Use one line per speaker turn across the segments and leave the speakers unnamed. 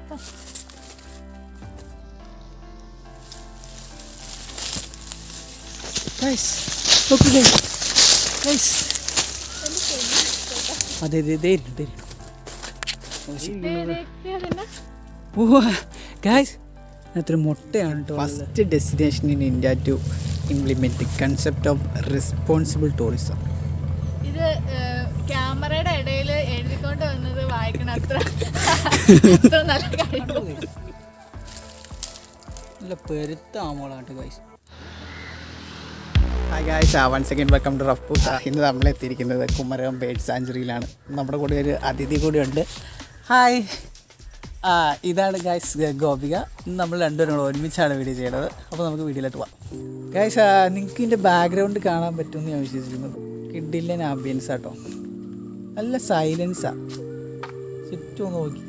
Guys നോക്കൂ guys guys അതെ അതെ ദേ ഇരുന്നു, ദേ ഇരുന്നു. ഓ ഗൈസ് അത്ര മുട്ടയാണ് കേട്ടോ first destination in India to implement concept of responsible tourism
ഇത് ക്യാമറയുടെ ഇടയിൽ എഴുതിക്കൊണ്ട് വന്നത് വായിക്കണം അത്ര അത്ര നല്ല കഴിവ്
നല്ല പെരുത്ത ആമോളാണ് guys hi guys one second welcome to റഫ്പൂട്ട ഇന്ന് നമ്മൾ എത്തിയിരിക്കുന്നത് കുമരകം ബേഡ് സാഞ്ചുറിയിലാണ് നമ്മുടെ കൂടെ ഒരു അതിഥി കൂടിയുണ്ട് ഹായ് ആ ഇതാണ് ഗായ്സ് ഗോപിക ഇന്ന് നമ്മൾ രണ്ടുപേരും കൂടെ ഒരുമിച്ചാണ് വീഡിയോ ചെയ്യണത് അപ്പോൾ നമുക്ക് വീഡിയോയിലോട്ട് പോവാം ഗായ്സ് നിങ്ങൾക്ക് ഇതിൻ്റെ ബാക്ക്ഗ്രൗണ്ട് കാണാൻ പറ്റുമെന്ന് ഞാൻ വിശ്വസിക്കുന്നു കിഡില്ലൻ ആംബിയൻസ് ആട്ടോ നല്ല സൈലൻസാ ചുറ്റും ഒന്ന് നോക്കി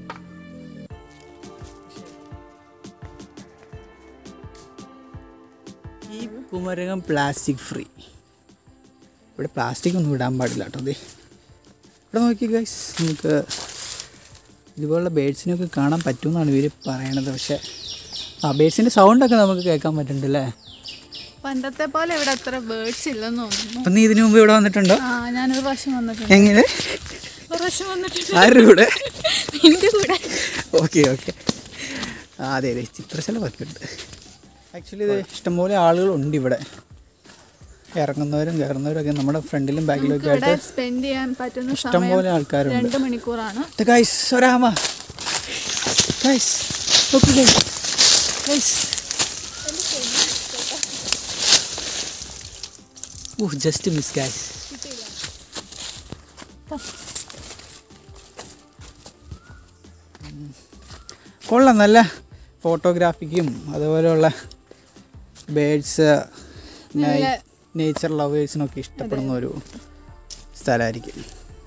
ഈ കുമരകം പ്ലാസ്റ്റിക് ഫ്രീ ഇവിടെ പ്ലാസ്റ്റിക് ഒന്നും ഇടാൻ പാടില്ല കേട്ടോ അതെ ഇവിടെ നോക്കി ഗൈസ് നമുക്ക് ഇതുപോലുള്ള ബേഡ്സിനൊക്കെ കാണാൻ പറ്റുമെന്നാണ് ഇവർ പറയണത് പക്ഷേ ആ ബേഡ്സിൻ്റെ സൗണ്ടൊക്കെ നമുക്ക് കേൾക്കാൻ പറ്റുന്നുണ്ട് അല്ലേ
പണ്ടത്തെ പോലെ ഇവിടെ അത്ര ബേർഡ്സ് ഇല്ലെന്ന് തോന്നുന്നു
അപ്പം നീ ഇതിനു മുമ്പ് ഇവിടെ വന്നിട്ടുണ്ടോ
ആ ഞാനൊരു പ്രാവശ്യം വന്നിട്ടുണ്ട്
എങ്ങനെ
ഒരു പ്രാവശ്യം വന്നിട്ടുണ്ട്
ആരുടെ കൂടെ
നിന്റെ കൂടെ
ഓക്കെ ഓക്കെ ആ അതെ അതെ ചിത്രശലഭമൊക്കെ ഉണ്ട് ആക്ച്വലി ഇത് ഇഷ്ടംപോലെ ആളുകളുണ്ട് ഇവിടെ ഇറങ്ങുന്നവരും കയറുന്നവരും ഒക്കെ നമ്മുടെ ഫ്രണ്ടിലും ബാക്കിലും ഒക്കെ
ഇവിടെ
ആയിട്ട്
സ്പെൻഡ് ചെയ്യാൻ പറ്റുന്ന സമയം
ഇഷ്ടംപോലെ ആൾക്കാരുണ്ട്
രണ്ട് മണിക്കൂറാണ്
ഗൈസ് ഒരാമ ഗൈസ് നോക്കൂ guys guys oh just miss guys കൊള്ളാം നല്ല ഫോട്ടോഗ്രാഫിക്കും അതുപോലെയുള്ള ബേഡ്സ്
നല്ല
നേച്ചർ ലവേഴ്സിനൊക്കെ ഇഷ്ടപ്പെടുന്ന ഒരു സ്ഥലമായിരിക്കും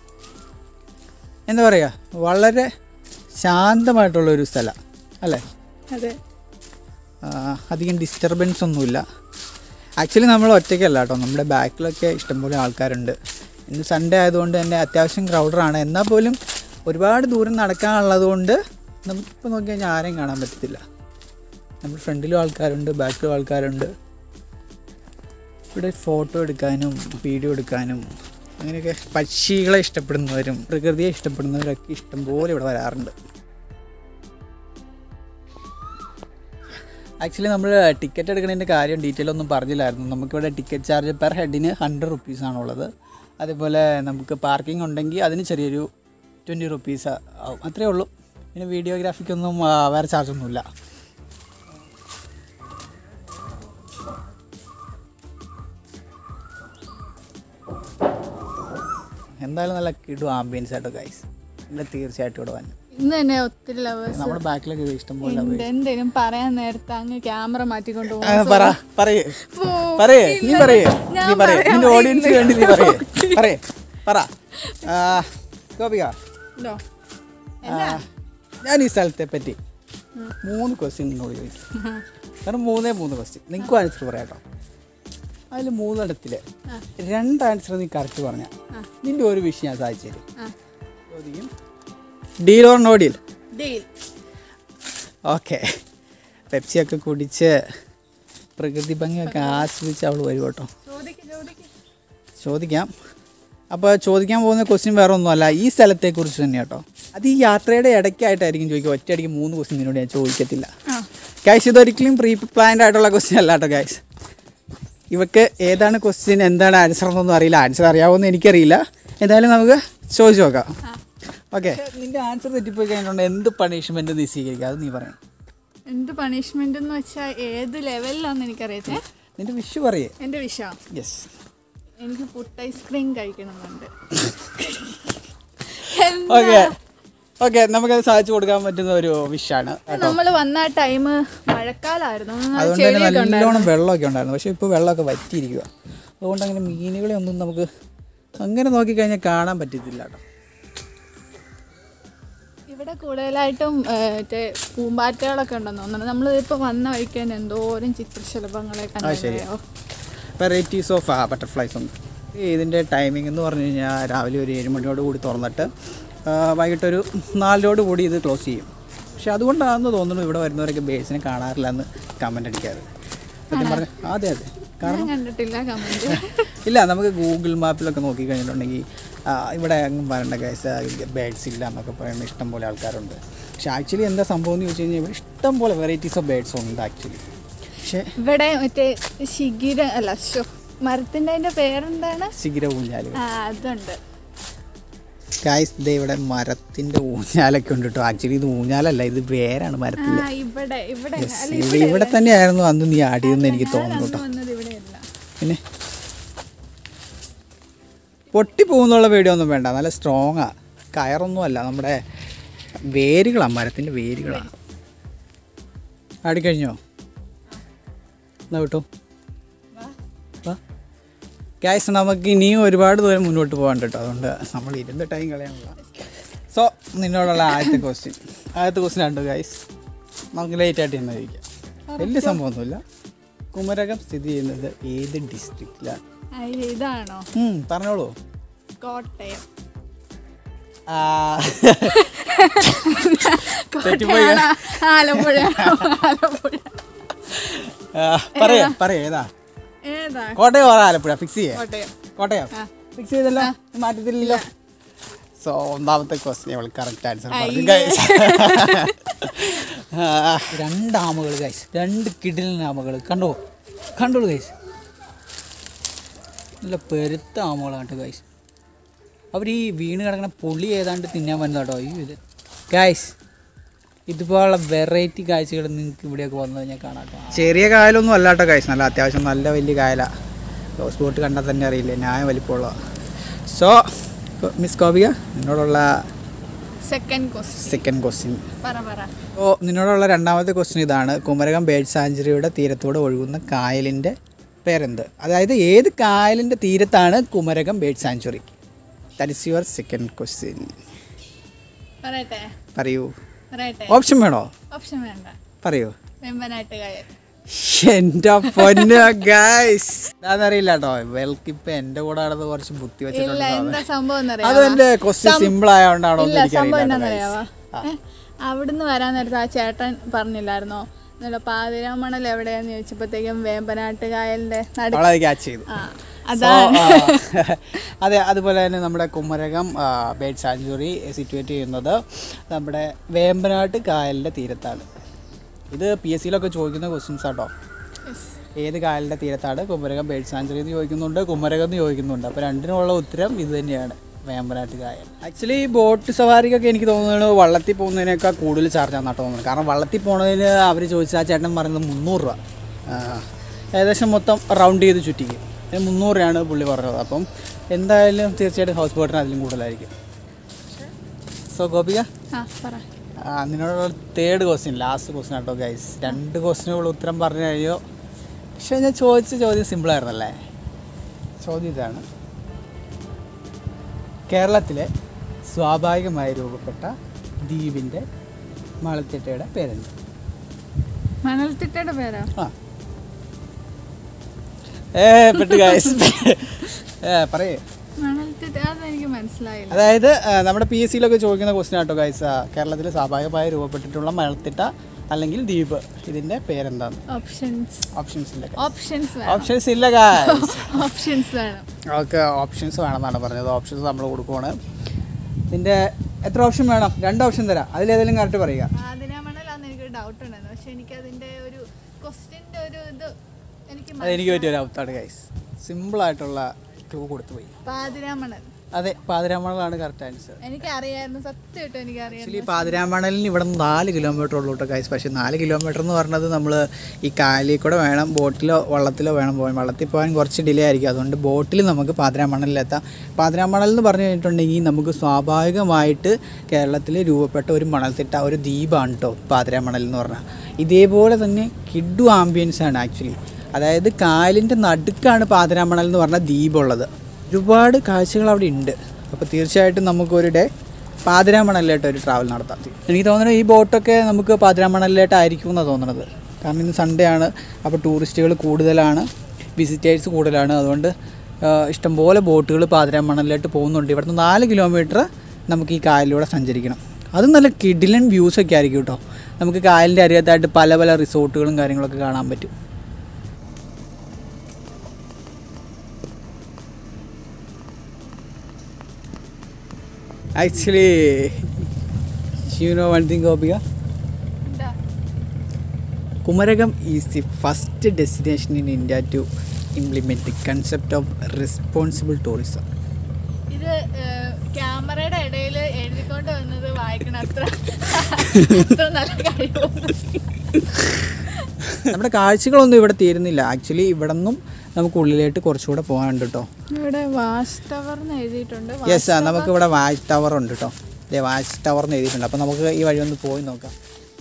എന്താ പറയുക വളരെ ശാന്തമായിട്ടുള്ള ഒരു സ്ഥലം അല്ലേ
അതെ
ആ, അധികം ഡിസ്റ്റർബൻസ് ഒന്നുമില്ല ആക്ച്വലി നമ്മൾ ഒറ്റയ്ക്കല്ല കേട്ടോ നമ്മുടെ ബാക്കിലൊക്കെ ഇഷ്ടംപോലെ ആൾക്കാരുണ്ട് ഇന്ന് സൺഡേ ആയതുകൊണ്ട് തന്നെ അത്യാവശ്യം ക്രൗഡറാണ് എന്നാൽ പോലും ഒരുപാട് ദൂരം നടക്കാനുള്ളത് കൊണ്ട് നമുക്കിപ്പോൾ നോക്കി കഴിഞ്ഞാൽ ആരെയും കാണാൻ പറ്റത്തില്ല നമ്മുടെ ഫ്രണ്ടിലും ആൾക്കാരുണ്ട് ബാക്കിലും ആൾക്കാരുണ്ട് ഇവിടെ ഫോട്ടോ എടുക്കാനും വീഡിയോ എടുക്കാനും അങ്ങനെയൊക്കെ പക്ഷികളെ ഇഷ്ടപ്പെടുന്നവരും പ്രകൃതിയെ ഇഷ്ടപ്പെടുന്നവരൊക്കെ ഇഷ്ടംപോലെ ഇവിടെ വരാറുണ്ട് ആക്ച്വലി നമ്മൾ ടിക്കറ്റ് എടുക്കുന്നതിൻ്റെ കാര്യം ഡീറ്റെയിൽ ഒന്നും പറഞ്ഞില്ലായിരുന്നു നമുക്കിവിടെ ടിക്കറ്റ് ചാർജ് പെർ ഹെഡിന് ഹൺഡ്രഡ് റുപ്പീസാണുള്ളത് അതേപോലെ നമുക്ക് പാർക്കിംഗ് ഉണ്ടെങ്കിൽ അതിന് ചെറിയൊരു ട്വൻറ്റി റുപ്പീസ് ആവും അത്രേ ഉള്ളൂ പിന്നെ വീഡിയോഗ്രാഫിക്കൊന്നും ആ, വേറെ ചാർജൊന്നുമില്ല എന്തായാലും നല്ല കിടു ആംബിയൻസ് ആയിട്ടോ ഗൈസ് ഇവിടെ തീർച്ചയായിട്ടും ഇവിടെ വന്നു
ഇന്ന് തന്നെ ഒത്തിരി ലവേഴ്സ്
നമ്മുടെ ബാക്കിലൊക്കെ ഇഷ്ടംപോലെ
ഉണ്ട് എന്തേലും പറയാൻ നേരത്തെ അങ്ങ് ക്യാമറ മാറ്റിക്കൊണ്ട്
ആ,
പോകും
പറ പറയേ
പോ.
പറയേ നീ
ഇല്ല,
പറയേ
ഞാൻ
നീ പറയേ
പറയാം.
നിന്റെ ഓഡിയൻസ് വേണ്ടി നീ പറയേ പറയേ പറ ആ, ഗോപിക
ഇതോ.
ആ, ഞാൻ ഈ സ്ഥലത്തെ പറ്റി മൂന്ന് ക്വസ്റ്റ്യൻ നിന്നോട് ചോദിക്കും കാരണം മൂന്നേ മൂന്ന് ക്വസ്റ്റ്യൻ നിങ്ങൾക്ക് ആൻസർ പറയാം കേട്ടോ അതിൽ മൂന്നിടത്തിൽ രണ്ട് ആൻസർ നീ കറക്റ്റ് പറഞ്ഞ നിന്റെ ഒരു വിഷയം ഞാൻ സാധിച്ചു തരും
ആ.
ചോദിക്കും deal or no deal
Deal.
Okay പെപ്സിയൊക്കെ കുടിച്ച് പ്രകൃതി ഭംഗിയൊക്കെ ആസ്വദിച്ച് അവൾ വരും കേട്ടോ
ചോദിക്ക്, ചോദിക്ക്.
ചോദിക്കാം അപ്പോൾ ചോദിക്കാൻ പോകുന്ന ക്വസ്റ്റ്യൻ വേറെ ഒന്നുമല്ല ഈ സ്ഥലത്തെക്കുറിച്ച് തന്നെ കേട്ടോ അത് ഈ യാത്രയുടെ ഇടയ്ക്കായിട്ടായിരിക്കും ചോദിക്കുക ഒറ്റയടിക്ക് മൂന്ന് ക്വസ്റ്റ്യൻ നിന്നോട് ഞാൻ ചോദിക്കത്തില്ല
ആ.
ഗൈസ് ഇതൊരിക്കലും പ്രീ പ്ലാൻഡ് ആയിട്ടുള്ള ക്വസ്റ്റ്യൻ അല്ല കേട്ടോ ഗൈസ് ഇവക്ക് ഏതാണ് ക്വസ്റ്റ്യൻ എന്താണ് ആൻസർ എന്നൊന്നും അറിയില്ല ആൻസർ അറിയാവുമെന്ന് എനിക്കറിയില്ല എന്തായാലും നമുക്ക് ചോദിച്ചു നോക്കാം ഓക്കെ നിന്റെ ആൻസർ തെറ്റിപ്പോയി കഴിഞ്ഞിട്ടുണ്ട് എന്ത് പണിഷ്മെൻറ്റ് നീ സ്വീകരിക്കുക അത് നീ പറയണം
എന്ത് പണിഷ്മെന്റ് എന്ന് വെച്ചാൽ ഏത് ലെവലിലാന്ന് എനിക്കറിയത്തെ
നിന്റെ വിഷു പറയേ
എൻ്റെ വിഷ
യെസ്
എനിക്ക് പുട്ട് ഐസ്ക്രീം കഴിക്കണമെന്നുണ്ട്
ഓക്കെ ഓക്കെ നമുക്കത് സാധിച്ചു കൊടുക്കാൻ പറ്റുന്ന ഒരു വിഷാണ് കേട്ടോ
നമ്മൾ വന്ന ടൈം മഴക്കാലായിരുന്നു നന്നായി
അതുകൊണ്ട് തന്നെ
ചെളിയൊക്കെ ഉണ്ടായിരുന്നു.
നല്ലോണം വെള്ളമൊക്കെ ഉണ്ടായിരുന്നു പക്ഷേ ഇപ്പോൾ വെള്ളമൊക്കെ വറ്റിയിരിക്കുക അതുകൊണ്ട് അങ്ങനെ മീനുകളെ ഒന്നും നമുക്ക് അങ്ങനെ നോക്കിക്കഴിഞ്ഞാൽ കാണാൻ പറ്റത്തില്ല കേട്ടോ
ഇവിടെ കൂടുതലായിട്ടും ഏ, മറ്റേ പൂമ്പാറ്റകളൊക്കെ ഉണ്ടെന്ന് തോന്നുന്നു നമ്മൾ ഇപ്പോൾ വന്ന വഴിക്ക് തന്നെ എന്തോരം ചിത്രശലഭങ്ങളെ കണ്ടോ
വെറൈറ്റീസ് ഓഫ് ബട്ടർഫ്ലൈസ് ഉണ്ട് ഇതിൻ്റെ ടൈമിംഗ് എന്ന് പറഞ്ഞു കഴിഞ്ഞാൽ രാവിലെ ഒരു ഏഴ് മണിയോട് കൂടി തുറന്നിട്ട് ആ, വൈകിട്ടൊരു നാലിനോട് കൂടി ഇത് ക്ലോസ് ചെയ്യും പക്ഷെ അതുകൊണ്ടാണെന്ന് തോന്നുന്നു ഇവിടെ വരുന്നവരൊക്കെ ബേഡ്സിനെ കാണാറില്ല എന്ന് കമൻ്റ് അടിക്കാറ് സത്യം പറഞ്ഞ അതെ അതെ കാരണം
ഞാൻ കണ്ടിട്ടില്ല കമന്റ്
ഇല്ല നമുക്ക് ഗൂഗിൾ മാപ്പിലൊക്കെ നോക്കി കഴിഞ്ഞിട്ടുണ്ടെങ്കിൽ ആ, ഇവിടെ അങ്ങും വരേണ്ട കേസ് ബേഡ്സ് ഇല്ല എന്നൊക്കെ പറയുന്ന ഇഷ്ടം പോലെ ആൾക്കാരുണ്ട് പക്ഷെ ആക്ച്വലി എന്താ സംഭവം എന്ന് ചോദിച്ചു കഴിഞ്ഞാൽ ഇവിടെ ഇഷ്ടം പോലെ വെറൈറ്റീസ് ഓഫ് ബേഡ്സ് ഉണ്ട് ആക്ച്വലി പക്ഷേ
ഇവിടെ മറ്റേ ശിഖിര അല്ല ശോ, മരത്തിന്റെ അതിന്റെ പേരെന്താണ്
ശിഖിര ഊഞ്ഞാല്
ആ അതുണ്ട്
ഗായ്സ് ദേ ഇവിടെ മരത്തിൻ്റെ ഊഞ്ഞാലൊക്കെ ഉണ്ട് കേട്ടോ ആക്ച്വലി ഇത് ഊഞ്ഞാലല്ല ഇത് വേരാണ്
ആ
മരത്തിൻ്റെ
ഇവിടെ ഇവിടെ
Yes,
അല്ല
ഇവിടെ ഇവിടെ തന്നെയായിരുന്നു അന്ന് നീ ആടിയെന്ന് എനിക്ക് തോന്നുന്നു
അന്ന്
കേട്ടോ
വന്നത് ഇവിടെയല്ല
പിന്നെ പൊട്ടി പോകുന്നുള്ള പേടിയൊന്നും വേണ്ട നല്ല സ്ട്രോങ്ങാ കയറൊന്നും അല്ല നമ്മുടെ വേരുകളാണ് മരത്തിൻ്റെ വേരുകളാണ് ആടിക്കഴിഞ്ഞോ എന്നാ വിട്ടോ വാ ഗായ്സ് നമുക്ക് ഇനിയും ഒരുപാട് ദൂരം മുന്നോട്ട് പോകാൻ കേട്ടോ അതുകൊണ്ട് നമ്മൾ ഇരുന്ന് ടൈം കളയാനുള്ള സോ നിന്നോടുള്ള ആദ്യത്തെ ക്വസ്റ്റ്യൻ ആദ്യത്തെ ക്വസ്റ്റ്യൻ ഉണ്ട് ഗായ്സ് നമുക്ക് ലേറ്റ് ആയിട്ട് തന്നെ ചോദിക്കാം വലിയ സംഭവമൊന്നുമില്ല കുമരകം സ്ഥിതി ചെയ്യുന്നത് ഏത് ഡിസ്ട്രിക്റ്റിലാണ്
ആ, ഇതാണോ
പറഞ്ഞോളൂ
കോട്ടയം
ആ, തെറ്റിപ്പോയി.
കോട്ടയാണോ? ആലപ്പുഴ ആലപ്പുഴ
ആ, പറയേ പറയേ ഏതാ
ഏതാ
കോട്ടയം ഓർ ആലപ്പുഴ ഫിക്സ് ചെയ്യേ
കോട്ടയം
കോട്ടയം ഫിക്സ് ചെയ്തല്ലോ മാറ്റത്തില്ലല്ലോ സോ ഒന്നാമത്തെ ക്വസ്റ്റ്യൻ അവൾ കറക്റ്റ് ആൻസർ പറഞ്ഞു ഗൈസ് രണ്ട് ആമകൾ ഗൈസ് രണ്ട് കിടിലൻ ആമകൾ കണ്ടോ കണ്ടോളൂ ഗൈസ് നല്ല പെരുത്ത ആമകളാണ് ഗൈസ് അവർ ഈ വീണ് കിടക്കുന്ന പുളി ഏതാണ്ട് തിന്നാൻ പറ്റുന്ന കേട്ടോ ഈ ഇത് ഗൈസ് ഇതുപോലുള്ള വെറൈറ്റി കാഴ്ചകൾ നിങ്ങൾക്ക് ഇവിടെയൊക്കെ വന്നു കഴിഞ്ഞാൽ കാണാം കേട്ടോ ചെറിയ കായലൊന്നും അല്ല കേട്ടോ ഗൈസ് നല്ല അത്യാവശ്യം നല്ല വലിയ കായലാണ് ഹൗസ് ബോട്ട് കണ്ടാൽ തന്നെ അറിയില്ലേ ന്യായം വലിപ്പമുള്ള സോ മിസ് കോപിക നിന്നോടുള്ള
സെക്കൻഡ് ക്വസ്റ്റ്യൻ
സെക്കൻഡ് ക്വസ്റ്റ്യൻ
പറ പറ
അപ്പോൾ നിന്നോടുള്ള രണ്ടാമത്തെ ക്വസ്റ്റ്യൻ ഇതാണ് കുമരകം ബേഡ് സാഞ്ചുറിയുടെ തീരത്തൂടെ ഒഴുകുന്ന കായലിൻ്റെ പേരെന്ത് അതായത് ഏത് കായലിൻ്റെ തീരത്താണ് Kumarakom bird sanctuary that is your second question
പറയട്ടെ
പറയൂ
പറയട്ടെ
ഓപ്ഷൻ വേണോ
ഓപ്ഷൻ വേണ്ട
പറയൂ
വെമ്പനാട്ട് കായൽ
എൻ്റെ പൊന്ന ഗൈസ് അതെന്നറിയില്ല കേട്ടോ ഇവൾക്ക് ഇപ്പൊ എൻ്റെ കൂടെ നടന്ന് കുറച്ച് ബുദ്ധി
ഇല്ല
വെച്ചിട്ടുണ്ട്
എന്താ സംഭവം
അത്
എന്നറിയാമോ
എൻ്റെ ക്വസ്റ്റ്യൻ സിമ്പിൾ ആയതുകൊണ്ടാണോ എന്ന്
ഇല്ല സംഭവം
എനിക്കറിയില്ല
എന്നാന്നറിയാവോ ഏ, അവിടുന്ന് വരാൻ നേരത്ത് ആ ചേട്ടൻ പറഞ്ഞില്ലായിരുന്നോ എന്നല്ല പാതിരാമണൽ എവിടെയാന്ന് ചോദിച്ചപ്പോഴത്തേക്കും വേമ്പനാട്ട് കായലിന്റെ നടു
അവളത് ക്യാച്ച് ചെയ്തു
ആ
So,
അതാ
ആ, അതെ അതുപോലെ തന്നെ നമ്മുടെ കുമരകം ബേഡ് സാഞ്ചുറി സിറ്റുവേറ്റ് ചെയ്യുന്നത് നമ്മുടെ വേമ്പനാട്ട് കായലിൻ്റെ തീരത്താണ് ഇത് പി എസ് സിയിലൊക്കെ ചോദിക്കുന്ന ക്വസ്റ്റ്യൻസ് ആട്ടോ
Yes.
ഏത് കായലിൻ്റെ തീരത്താണ് കുമരകം ബേഡ് സാഞ്ചുറി എന്ന് ചോദിക്കുന്നുണ്ട് കുമരകം എന്ന് ചോദിക്കുന്നുണ്ട് അപ്പോൾ രണ്ടിനുമുള്ള ഉത്തരം ഇത് തന്നെയാണ് വേമ്പനാട്ട് കായൽ ആക്ച്വലി ബോട്ട് സവാരിക്കൊക്കെ എനിക്ക് തോന്നുന്നത് വള്ളത്തിൽ പോകുന്നതിനേക്കാൾ കൂടുതൽ ചാർജ് ആണെന്നാണ് തോന്നുന്നത് കാരണം വള്ളത്തിൽ പോണതിന് അവർ ചോദിച്ച ആ ചേട്ടൻ പറയുന്നത് മുന്നൂറ് രൂപ ആ, ഏകദേശം മൊത്തം റൗണ്ട് ചെയ്ത് ചുറ്റിക്ക് ഇതിന് മുന്നൂറ് രൂപയാണ് പുള്ളി പറഞ്ഞത് അപ്പം എന്തായാലും തീർച്ചയായിട്ടും ഹൗസ് ബോട്ടിന് അതിലും കൂടുതലായിരിക്കും സോ ഗോപിക
ആ പറ
ആ, നിന്നോടുള്ള തേർഡ് ക്വസ്റ്റ്യൻ ലാസ്റ്റ് ക്വസ്റ്റ്യൻ ആട്ടോ ഗൈസ് രണ്ട് ക്വസ്റ്റിനുകൾ ഉത്തരം പറഞ്ഞു കഴിയോ പക്ഷേ ഞാൻ ചോദിച്ച ചോദ്യം സിമ്പിളായിരുന്നല്ലേ ചോദ്യം ഇതാണ് കേരളത്തിലെ സ്വാഭാവികമായി രൂപപ്പെട്ട ദ്വീപിൻ്റെ മണൽത്തിട്ടയുടെ പേരെന്ത്
മണൽത്തിട്ടയുടെ പേരോ
ആ ഏ പെട്ട് ഗൈസ് ഏ പറയേ
മണൽത്തിട്ട അതെനിക്ക് മനസ്സിലായില്ല
അതായത് ആ, നമ്മുടെ പി എസ് സിയിലൊക്കെ ചോദിക്കുന്ന ക്വസ്റ്റ്യൻ ആട്ടോ ഗൈസ് കേരളത്തിൽ സ്വാഭാവികമായി രൂപപ്പെട്ടിട്ടുള്ള മണൽത്തിട്ട അല്ലെങ്കിൽ ദ്വീപ് ഇതിൻ്റെ പേരെന്താണ്
ഓപ്ഷൻസ്
ഓപ്ഷൻസ് ഇല്ല
ഓപ്ഷൻസ് വേണം
ഓപ്ഷൻസ് ഇല്ല ഗൈസ്
ഓപ്ഷൻസ് വേണം
ഓക്കെ ഓപ്ഷൻസ് വേണമെന്നാണ് പറഞ്ഞത് ഓപ്ഷൻസ് നമ്മൾ കൊടുക്കുവാണ് ഇതിൻ്റെ എത്ര ഓപ്ഷൻ വേണം രണ്ട് ഓപ്ഷൻ തരാം അതിലേതെങ്കിലും കറക്റ്റ് പറയുക
പാതിരാമണലാന്ന് എനിക്കൊരു ഡൗട്ട് ഉണ്ടായിരുന്നു പക്ഷെ എനിക്ക് അതിന്റെ ഒരു ക്വസ്റ്റ്യൻ്റെ ഒരു ഇത് എനിക്ക്
അതെനിക്ക് പറ്റിയ ഒരു ഔത്താണ് ഗൈസ് സിമ്പിളായിട്ടുള്ള ടൂ കൊടുത്തു പോയി
പാതിരാമണൽ
അതെ പാതിരാമണലാണ് കറക്റ്റ് ആൻസർ
എനിക്ക് അറിയായിരുന്നു സത്യമായിട്ടും എനിക്ക് അറിയായിരുന്നു
ആക്ച്വലി പാതിരാമണലിന് ഇവിടെ നിന്ന് നാല് കിലോമീറ്റർ ഉള്ളൂ കേട്ടോ ഗൈസ് പക്ഷേ നാല് കിലോമീറ്റർ എന്ന് പറഞ്ഞത് നമ്മൾ ഈ കായലിൽ കൂടെ വേണം ബോട്ടിലോ വള്ളത്തിലോ വേണം പോകാൻ വള്ളത്തിൽ പോകാൻ കുറച്ച് ഡിലേ ആയിരിക്കും അതുകൊണ്ട് ബോട്ടിൽ നമുക്ക് പാതിരാമണലിലെത്താം പാതിരാമണൽ എന്ന് പറഞ്ഞു കഴിഞ്ഞിട്ടുണ്ടെങ്കിൽ നമുക്ക് സ്വാഭാവികമായിട്ട് കേരളത്തിൽ രൂപപ്പെട്ട ഒരു മണൽത്തിട്ട ഒരു ദ്വീപാണ് കേട്ടോ പാതിരാമണൽ എന്ന് പറഞ്ഞാൽ ഇതേപോലെ തന്നെ കിഡു ആംബിയൻസ് ആണ് ആക്ച്വലി അതായത് കായലിൻ്റെ നടുക്കാണ് പാതിരാമണൽ എന്ന് പറഞ്ഞ ദ്വീപുള്ളത് ഒരുപാട് കാഴ്ചകൾ അവിടെ ഉണ്ട് അപ്പോൾ തീർച്ചയായിട്ടും നമുക്കൊരു ഡേ പാതിരാമണലിലായിട്ട് ഒരു ട്രാവൽ നടത്താം എനിക്ക് തോന്നുന്നു ഈ ബോട്ടൊക്കെ നമുക്ക് പാതിരാമണലിലായിട്ടായിരിക്കും എന്നാണ് തോന്നുന്നത് കാരണം ഇന്ന് സൺഡേ ആണ് അപ്പോൾ ടൂറിസ്റ്റുകൾ കൂടുതലാണ് വിസിറ്റേഴ്സ് കൂടുതലാണ് അതുകൊണ്ട് ആ, ഇഷ്ടംപോലെ ബോട്ടുകൾ പാതിരാമണലിലായിട്ട് പോകുന്നുണ്ട് ഇവിടുന്ന് നാല് കിലോമീറ്റർ നമുക്ക് ഈ കായലിലൂടെ സഞ്ചരിക്കണം അതും നല്ല കിഡിലൻ വ്യൂസ് ഒക്കെ ആയിരിക്കും കേട്ടോ നമുക്ക് കായലിൻ്റെ അരികത്തായിട്ട് പല പല റിസോർട്ടുകളും കാര്യങ്ങളൊക്കെ കാണാൻ പറ്റും actually you know one thing Gopika
എന്താ
Kumarakom is the first destination in India to implement the concept of responsible tourism
ഇത് ക്യാമറയുടെ ഇടയിൽ എഴുതിക്കൊണ്ട് വന്നത് വായിക്കണ അത്ര അത്ര നല്ല കഴിവൊന്നും
നമ്മുടെ കാഴ്ചകളൊന്നും ഇവിടെ തീരുന്നില്ല ആക്ച്വലി ഇവിടെ നിന്നും നമുക്ക് ഉള്ളിലേക്ക് കുറച്ചുകൂടെ പോകാനുണ്ട് കേട്ടോ
ഇവിടെ വാച്ച് ടവർ എന്ന് എഴുതിയിട്ടുണ്ട്
യെസ് നമുക്ക് ഇവിടെ വാച്ച് ടവർ ഉണ്ട് കേട്ടോ ഇതേ വാച്ച് ടവർ എന്ന് എഴുതിയിട്ടുണ്ട് അപ്പോൾ നമുക്ക് ഈ വഴി ഒന്ന് പോയി നോക്കാം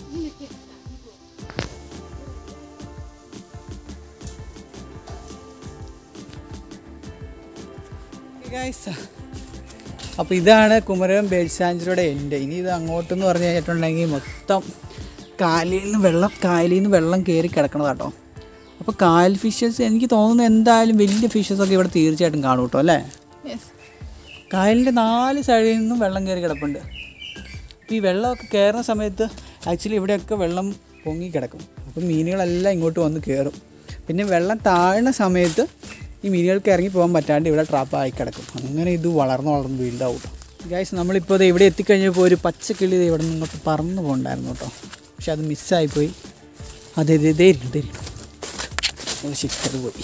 അപ്പോൾ ഇതാണ് കുമരകം ബേഡ് സാഞ്ചുറിയുടെ എൻ്റെ ഇനി ഇത് അങ്ങോട്ടെന്ന് പറഞ്ഞു കഴിഞ്ഞിട്ടുണ്ടെങ്കിൽ മൊത്തം കാലിൽ നിന്ന് വെള്ളം കായലിൽ നിന്ന് വെള്ളം കയറി കിടക്കണതാട്ടോ അപ്പോൾ കായൽ ഫിഷസ് എനിക്ക് തോന്നുന്നു എന്തായാലും വലിയ ഫിഷസ് ഒക്കെ ഇവിടെ തീർച്ചയായിട്ടും കാണും കേട്ടോ അല്ലേ
യെസ്
കായലിൻ്റെ നാല് സൈഡിൽ നിന്നും വെള്ളം കയറി കിടപ്പുണ്ട് അപ്പോൾ ഈ വെള്ളമൊക്കെ കയറുന്ന സമയത്ത് ആക്ച്വലി ഇവിടെയൊക്കെ വെള്ളം പൊങ്ങി കിടക്കും അപ്പോൾ മീനുകളെല്ലാം ഇങ്ങോട്ട് വന്ന് കയറും പിന്നെ വെള്ളം താഴുന്ന സമയത്ത് ഈ മീനുകൾക്ക് ഇറങ്ങി പോകാൻ പറ്റാണ്ട് ഇവിടെ ട്രാപ്പായി കിടക്കും അങ്ങനെ ഇത് വളർന്ന് വളർന്ന് വീണ്ടാവും ഗൈസ് നമ്മളിപ്പോൾ ദേ ഇവിടെ എത്തിക്കഴിഞ്ഞപ്പോൾ ഒരു പച്ചക്കിളി ദേ ഇവിടെ നിന്ന് ഇങ്ങോട്ട് പറന്ന് പോകണ്ടായിരുന്നു കേട്ടോ പക്ഷെ അത് മിസ്സായിപ്പോയി അതെ ഇതേ ഇതേ ഇരിക്കും ഇതേ ഇരിക്കും ശിക്കറ് പോയി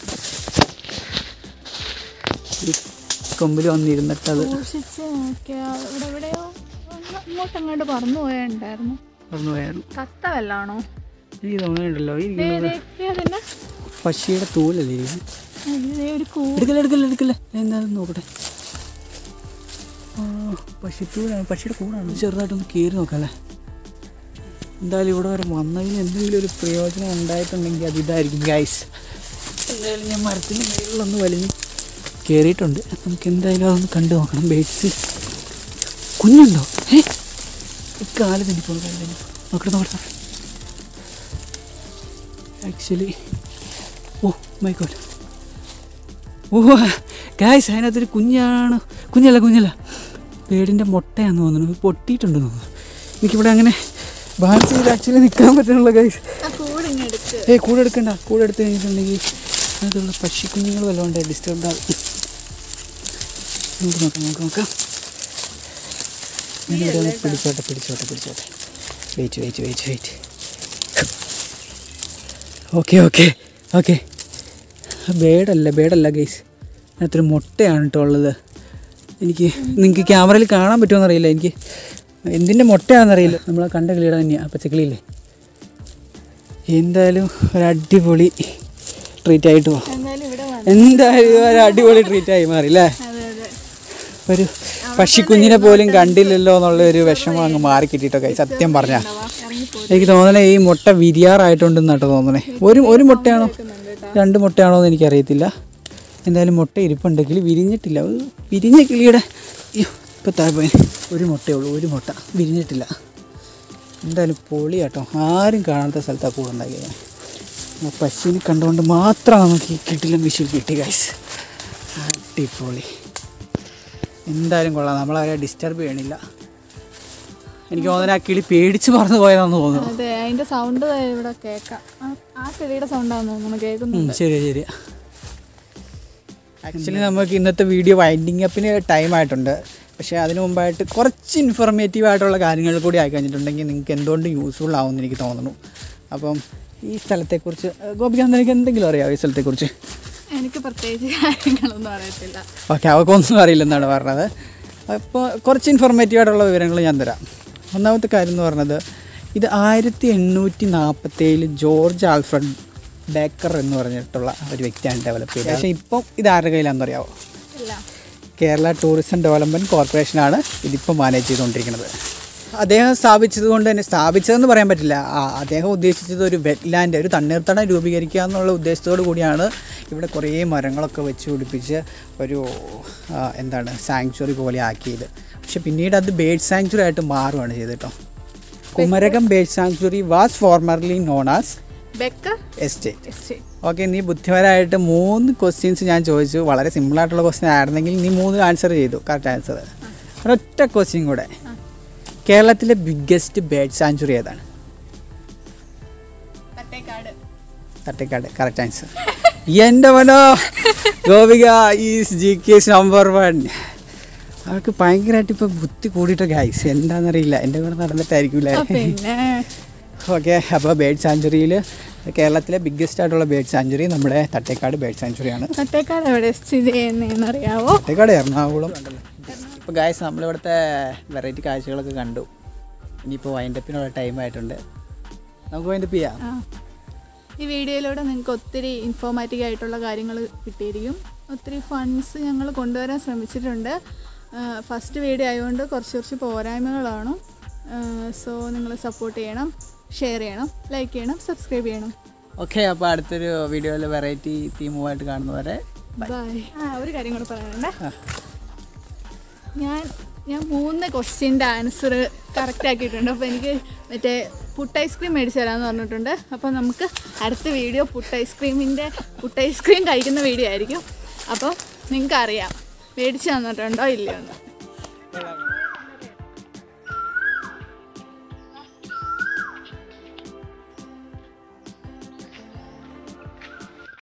ഈ കൊമ്പിൽ വന്നിരുന്നിട്ട് അത്
സൂക്ഷിച്ച് നോക്കിയാ ഇവിടെ എവിടെയോ ഒന്ന് അങ്ങോട്ട് അങ്ങോട്ട് പറന്നു പോയുണ്ടായിരുന്നു
പറന്ന് പോയായിരുന്നു
കത്ത വല്ലാണോ
എനിക്ക് തോന്നുന്നുണ്ടല്ലോ ഈ
ദേ,
ഇരിക്കുന്നത്
ദേ, അതിന്റെ
പശിയുടെ തൂലല്ലേ ഇരിക്കുന്നത്
ദേ ഒരു കൂ
എടുക്കല്ലേ എടുക്കല്ലേ എടുക്കല്ലേ എന്താണെന്ന് നോക്കട്ടെ ആ പശിത്തൂരാണ് പശിയുടെ കൂടാണ് ചെറുതായിട്ടൊന്ന് കയറി നോക്കാം അല്ലേ എന്തായാലും ഇവിടെ വരെ വന്നതിന് എന്തെങ്കിലും ഒരു പ്രയോജനം ഉണ്ടായിട്ടുണ്ടെങ്കിൽ അത് ഇതായിരിക്കും ഗൈസ് എന്തായാലും ഞാൻ മരത്തിൻ്റെ മുകളിലൊന്ന് വലിഞ്ഞ് കയറിയിട്ടുണ്ട് നമുക്ക് എന്തായാലും അതൊന്ന് കണ്ടു നോക്കണം ബേഡ്സ് കുഞ്ഞുണ്ടോ ഏ ഈ കാല് തന്നിപ്പോൾ കാല് തന്നിപ്പോൾ നോക്കട്ടെ നോക്കട്ടെ actually oh my god oh guys അതിനകത്തൊരു കുഞ്ഞാണ് കുഞ്ഞല്ല കുഞ്ഞല്ല പേടിൻ്റെ മുട്ടയാന്ന് തോന്നുന്നു പൊട്ടിയിട്ടുണ്ടെന്ന് തോന്നുന്നു എനിക്കിവിടെ അങ്ങനെ ബാലൻസ് ചെയ്ത് ആക്ച്വലി നിൽക്കാൻ പറ്റുന്നുള്ള ഗൈസ്
ആ കൂട് ഇങ്ങ് എടുക്ക്
ഏയ് കൂടെ എടുക്കണ്ട കൂടെ എടുത്ത് കഴിഞ്ഞിട്ടുണ്ടെങ്കിൽ അതിലുള്ള പക്ഷിക്കുഞ്ഞുങ്ങൾ വല്ലതും ഉണ്ട് ഡിസ്റ്റർബ് ആവും നമുക്ക് നോക്കാം നമുക്ക് നോക്കാം ഇവിടെ ഒന്ന് പിടിച്ചോട്ടെ പിടിച്ചോട്ടെ പിടിച്ചോട്ടെ wait wait wait wait okay okay okay ബേഡല്ല ബേഡല്ല ഗൈസ് അതിനകത്തൊരു മുട്ടയാണ് കേട്ടോ ഉള്ളത് എനിക്ക് നിങ്ങൾക്ക് ക്യാമറയിൽ കാണാൻ പറ്റുമോ അറിയില്ല എനിക്ക് എന്തിൻ്റെ മുട്ടയാണെന്നറിയില്ല നമ്മൾ കണ്ട കിളിയുടെ തന്നെയാണ് പച്ചക്കിളിയില്ലേ എന്തായാലും ഒരു അടിപൊളി ട്രീറ്റ് ആയിട്ട് പോവാം
എന്തായാലും ഇവിടെ വന്നു
എന്തായാലും ഒരു അടിപൊളി ട്രീറ്റ് ആയി മാറി അല്ലേ
അതെ അതെ
ഒരു പക്ഷിക്കുഞ്ഞിനെ പോലും കണ്ടില്ലല്ലോ എന്നുള്ള ഒരു വിഷമം അങ്ങ് മാറി കിട്ടിയിട്ടോ കൈ സത്യം പറഞ്ഞാ
വാ, ഇറങ്ങിപ്പോ
എനിക്ക് തോന്നണേ ഈ മുട്ട വിരിയാറായിട്ടുണ്ടെന്നാട്ടോ തോന്നണേ ഒരു ഒരു മുട്ടയാണോ രണ്ട് മുട്ടയാണോ എന്ന് എനിക്കറിയത്തില്ല എന്തായാലും മുട്ട ഇരിപ്പുണ്ടെങ്കിൽ വിരിഞ്ഞിട്ടില്ല ഒരു വിരിഞ്ഞ കിളിയുടെ അയ്യോ, ഇപ്പം താഴെ പോയി ഒരു മുട്ടയേ ഉള്ളൂ ഒരു മുട്ട വിരിഞ്ഞിട്ടില്ല എന്തായാലും പൊളിയാട്ടോ ആരും കാണാത്ത സ്ഥലത്താണ് കൂടെ ഉണ്ടാക്കിയത് ആ പശുവിനെ കണ്ടുകൊണ്ട് മാത്രം നമുക്ക് ഈ കിട്ടിലും വിഷു കിട്ടി ഗൈസ് അടിപൊളി എന്തായാലും കൊള്ളാം നമ്മളവരെ ഡിസ്റ്റർബ് ചെയ്യണില്ല എനിക്ക് തോന്നുന്നു ആ കിളി പേടിച്ച് പറന്ന് പോയതാണെന്ന് തോന്നുന്നു
അതെ അതിന്റെ സൗണ്ട് ഇവിടെ കേക്കാം ആ- ആ കിളിയുടെ സൗണ്ടാന്ന് തോന്നുന്നു
ഉം,
കേൾക്കുന്നുണ്ട്
ശരി ശരി ആക്ച്വലി നമുക്ക് ഇന്നത്തെ വീഡിയോ വൈൻഡിങ് അപ്പിന് ടൈം ആയിട്ടുണ്ട് പക്ഷേ അതിന് മുമ്പായിട്ട് കുറച്ച് ഇൻഫോർമേറ്റീവ് ആയിട്ടുള്ള കാര്യങ്ങൾ കൂടി ആയി കഴിഞ്ഞിട്ടുണ്ടെങ്കിൽ നിങ്ങൾക്ക് എന്തുകൊണ്ട് യൂസ്ഫുൾ ആവുമെന്ന് എനിക്ക് തോന്നുന്നു അപ്പം ഈ സ്ഥലത്തെക്കുറിച്ച് ഗോപികാന്ത് എനിക്ക് എന്തെങ്കിലും അറിയാമോ ഈ സ്ഥലത്തെക്കുറിച്ച്
എനിക്ക് പ്രത്യേകിച്ച് കാര്യങ്ങളൊന്നും അറിയത്തില്ല
ഓക്കെ അവൾക്കൊന്നും അറിയില്ലെന്നാണ് പറഞ്ഞത് അപ്പോൾ കുറച്ച് ഇൻഫോർമേറ്റീവ് ആയിട്ടുള്ള വിവരങ്ങൾ ഞാൻ തരാം ഒന്നാമത്തെ കാര്യം എന്ന് പറഞ്ഞത് ഇത് ആയിരത്തി എണ്ണൂറ്റി നാൽപ്പത്തേഴിൽ ജോർജ് ആൽഫ്രഡ് ബേക്കർ എന്ന് പറഞ്ഞിട്ടുള്ള ഒരു വ്യക്തിയാണ് ഡെവലപ്പ് ചെയ്തത് പക്ഷേ ഇപ്പം ഇത് ആരുടെ കയ്യിലാണെന്ന് അറിയാമോ
ഇല്ല
കേരള ടൂറിസം ഡെവലപ്മെൻറ്റ് കോർപ്പറേഷനാണ് ഇതിപ്പോൾ മാനേജ് ചെയ്തുകൊണ്ടിരിക്കുന്നത് അദ്ദേഹം സ്ഥാപിച്ചത് കൊണ്ട് തന്നെ സ്ഥാപിച്ചതെന്ന് പറയാൻ പറ്റില്ല ആ, അദ്ദേഹം ഉദ്ദേശിച്ചത് ഒരു വെറ്റ്ലാൻഡ് ഒരു തണ്ണീർത്തടം രൂപീകരിക്കുക എന്നുള്ള ഉദ്ദേശത്തോടു കൂടിയാണ് ഇവിടെ കുറേ മരങ്ങളൊക്കെ വെച്ച് പിടിപ്പിച്ച് ഒരു ആ, എന്താണ് സാങ്ച്വറി പോലെ ആക്കിയത് പക്ഷെ പിന്നീട് അത് ബേഡ് സാങ്ച്വറി ആയിട്ട് മാറുകയാണ് ചെയ്തത് കേട്ടോ Kumarakom bird sanctuary was formerly known as
Baker
estate
estate
okay നീ ബുദ്ധിപരമായിട്ട് മൂന്ന് ക്വസ്റ്റ്യൻസ് ഞാൻ ചോദിച്ചു വളരെ സിമ്പിളായിട്ടുള്ള ക്വസ്റ്റ്യൻ ആയിരുന്നെങ്കിൽ നീ മൂന്ന് ആൻസർ ചെയ്തു കറക്റ്റ് ആൻസർ ഒരൊറ്റ ക്വസ്റ്റ്യൻ കൂടെ കേരളത്തിലെ ബിഗ്ഗസ്റ്റ് ബേഡ് സാഞ്ചുറി ഏതാണ്
തട്ടേക്കാട്
തട്ടേക്കാട് കറക്റ്റ് ആൻസർ എൻ്റെ മനോ Gopika is G case number one അവർക്ക് ഭയങ്കരമായിട്ട് ഇപ്പോൾ ബുദ്ധി കൂടിയിട്ട് ഗൈസ് എന്താണെന്നറിയില്ല എൻ്റെ കൂടെ നടന്നിട്ടായിരിക്കില്ല
ആ, പിന്നെ
ഓക്കെ അപ്പോൾ ബേഡ് സാഞ്ചുറിയിൽ കേരളത്തിലെ ബിഗ്ഗസ്റ്റ് ആയിട്ടുള്ള ബേഡ് സാഞ്ചുറി നമ്മുടെ തട്ടേക്കാട് ബേഡ് സാഞ്ചുറിയാണ്
തട്ടേക്കാട് എവിടെ സ്ഥിതി ചെയ്യുന്നതെന്ന് അറിയാവോ
തട്ടേക്കാട് എറണാകുളം ഇപ്പോൾ ഗായ്സ് നമ്മളിവിടുത്തെ വെറൈറ്റി കാഴ്ചകളൊക്കെ കണ്ടു ഇനിയിപ്പോൾ വൈൻഡപ്പിനുള്ള ടൈം ആയിട്ടുണ്ട് നമുക്ക് വൈൻഡപ്പ് ചെയ്യാം
ആ ഈ വീഡിയോയിലൂടെ നിങ്ങൾക്ക് ഒത്തിരി ഇൻഫോർമാറ്റീവ് ആയിട്ടുള്ള കാര്യങ്ങൾ കിട്ടിയിരിക്കും ഒത്തിരി ഫണ്ട്സ് ഞങ്ങൾ കൊണ്ടുവരാൻ ശ്രമിച്ചിട്ടുണ്ട് ഫസ്റ്റ് വീഡിയോ ആയതുകൊണ്ട് കുറച്ച് കുറച്ച് പോരായ്മകളാണ് സോ നിങ്ങൾ സപ്പോർട്ട് ചെയ്യണം ഷെയർ ചെയ്യണം ലൈക്ക് ചെയ്യണം സബ്സ്ക്രൈബ് ചെയ്യണം
ഓക്കെ അപ്പോൾ അടുത്തൊരു വീഡിയോയിൽ വെറൈറ്റി തീമുമായിട്ട് കാണുന്നവരെ
ബൈ ആ ഒരു കാര്യം കൂടെ പറയാനുണ്ടേ ഞാൻ ഞാൻ മൂന്ന് ക്വസ്റ്റ്യൻ്റെ ആൻസർ കറക്റ്റ് ആക്കിയിട്ടുണ്ട് അപ്പോൾ എനിക്ക് മറ്റേ പുട്ട് ഐസ്ക്രീം മേടിച്ചു തരാമെന്ന് പറഞ്ഞിട്ടുണ്ട് അപ്പോൾ നമുക്ക് അടുത്ത വീഡിയോ പുട്ട് ഐസ്ക്രീമിൻ്റെ പുട്ട് ഐസ്ക്രീം കഴിക്കുന്ന വീഡിയോ ആയിരിക്കും അപ്പോൾ നിങ്ങൾക്ക് അറിയാം മേടിച്ചു തന്നിട്ടുണ്ടോ ഇല്ലയോ എന്ന്